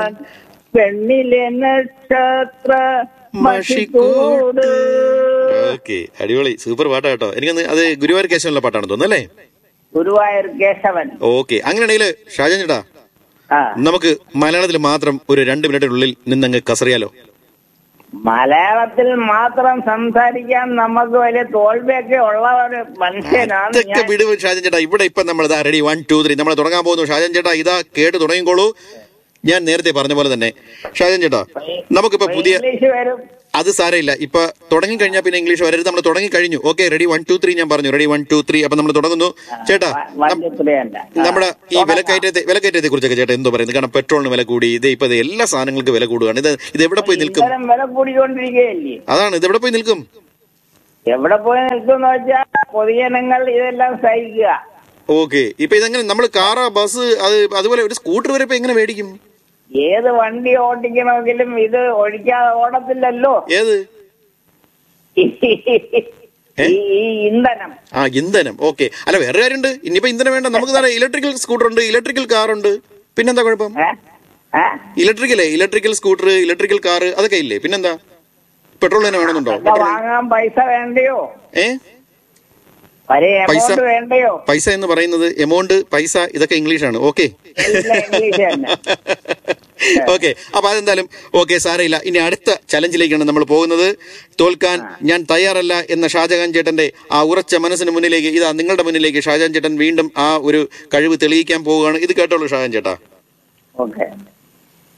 പെണ്ണിലെ നക്ഷത്ര മഷിക്കൂട് ഓക്കെ അടിപൊളി സൂപ്പർ പാട്ടാ കേട്ടോ എനിക്കൊന്ന് അത് ഗുരുവായൂർ കേശവനുള്ള പാട്ടാണ് തോന്നുന്നല്ലേ ഗുരുവായൂർ കേശവൻ ഓക്കെ അങ്ങനെയാണെങ്കിൽ ഷാജൻ ചേട്ടാ ആ നമുക്ക് മലയാളത്തിൽ മാത്രം ഒരു രണ്ട് മിനിറ്റിനുള്ളിൽ നിന്നങ്ങ് കസറിയാലോ മലയാളത്തിൽ മാത്രം സംസാരിക്കാൻ നമുക്ക് വലിയ തോൽവിയൊക്കെ ഉള്ള ഒരു മനുഷ്യനാണ് ഇതൊക്കെ ഞാൻ വിടുവ് ഷാജൻ ചേട്ടാ ഇവിടെ ഇപ്പൊ നമ്മൾ ഇതാ റെഡി വൺ ടു ത്രീ നമ്മൾ തുടങ്ങാൻ പോകുന്നു ഷാജൻ ചേട്ടാ ഇതാ കേട്ട് തുടങ്ങിക്കോളൂ ഞാൻ നേരത്തെ പറഞ്ഞ പോലെ തന്നെ ഷാജൻ ചേട്ടാ നമുക്കിപ്പോ പുതിയ ഇംഗ്ലീഷ് വരും അത് സാരമില്ല ഇപ്പൊ തുടങ്ങി കഴിഞ്ഞാൽ പിന്നെ ഇംഗ്ലീഷ് വരരുത് നമ്മൾ തുടങ്ങി കഴിഞ്ഞു okay ready one two three ഞാൻ പറഞ്ഞു റെഡി വൺ ടു ത്രീ അപ്പൊ നമ്മൾ തുടങ്ങുന്നു ചേട്ടാ നം- വഞ്ചിത്രയല്ല നമ്മുടെ ഈ വിലക്കയറ്റത്തെ വിലക്കയറ്റത്തെ കുറിച്ചൊക്കെ ചേട്ടാ എന്തോ പറയുന്നത് കാരണം പെട്രോളിന് വില കൂടി ഇത് ഇപ്പൊ ഇത് എല്ലാ സാധനങ്ങൾക്ക് വില കൂടുകയാണ് ഇത് ഇത് എവിടെ പോയി നിൽക്കും ഇത്തരം വില കൂടിക്കൊണ്ടിരിക്കുകയല്ലേ അതാണ് ഇത് എവിടെ പോയി നിൽക്കും എവിടെ പോയി നിൽക്കുമെന്ന് വെച്ചാൽ പൊതുജനങ്ങൾ ഇതെല്ലാം സഹിക്കുക ഓക്കെ ഇപ്പൊ ഇതെങ്ങനെ നമ്മൾ കാറാ ബസ് അത് അതുപോലെ ഒരു സ്കൂട്ടർ വരെ ഇപ്പൊ എങ്ങനെ മേടിക്കും ഏത് വണ്ടി ഓടിക്കണമെങ്കിലും ഇത് ഒഴിക്കാതെ ഓടത്തില്ലല്ലോ ഏത് ഈ ഈ ഇന്ധനം ആ ഇന്ധനം ഓക്കെ അല്ല വേറെ കാര്യമുണ്ട് ഇനിയിപ്പോ ഇന്ധനം വേണ്ട നമുക്ക് തന്നെ ഇലക്ട്രിക്കൽ സ്കൂട്ടർ ഉണ്ട് ഇലക്ട്രിക്കൽ കാർ ഉണ്ട് പിന്നെന്താ കുഴപ്പം ഏ? ഏ? ഇലക്ട്രിക്കലേ ഇലക്ട്രിക്കൽ സ്കൂട്ടർ ഇലക്ട്രിക്കൽ കാർ അതൊക്കെ ഇല്ലേ പിന്നെന്താ പെട്രോൾ തന്നെ വേണമെന്നുണ്ടോ ഇതൊക്കെ പെട്രോൾ വാങ്ങാൻ പൈസ വേണ്ടയോ ഏ വലിയ പൈസ എമൗണ്ട് വേണ്ടയോ പൈസ എന്ന് പറയുന്നത് എമൗണ്ട് പൈസ ഇതൊക്കെ ഇംഗ്ലീഷാണ് ഓക്കെ എല്ലാം ഇംഗ്ലീഷ് തന്നെ ഓക്കെ അപ്പൊ അതെന്തായാലും ഓക്കെ സാരയില്ല ഇനി അടുത്ത ചലഞ്ചിലേക്കാണ് നമ്മൾ പോകുന്നത് തോൽക്കാൻ ഞാൻ തയ്യാറല്ല എന്ന ഷാജഹാൻ ചേട്ടന്റെ ആ ഉറച്ച മനസ്സിന് മുന്നിലേക്ക് ഇതാ നിങ്ങളുടെ മുന്നിലേക്ക് ഷാജഹാൻ ചേട്ടൻ വീണ്ടും ആ ഒരു കഴിവ് തെളിയിക്കാൻ പോവുകയാണ് ഇത് കേട്ടോളൂ ഷാജഹാൻ ചേട്ടാ ഓക്കെ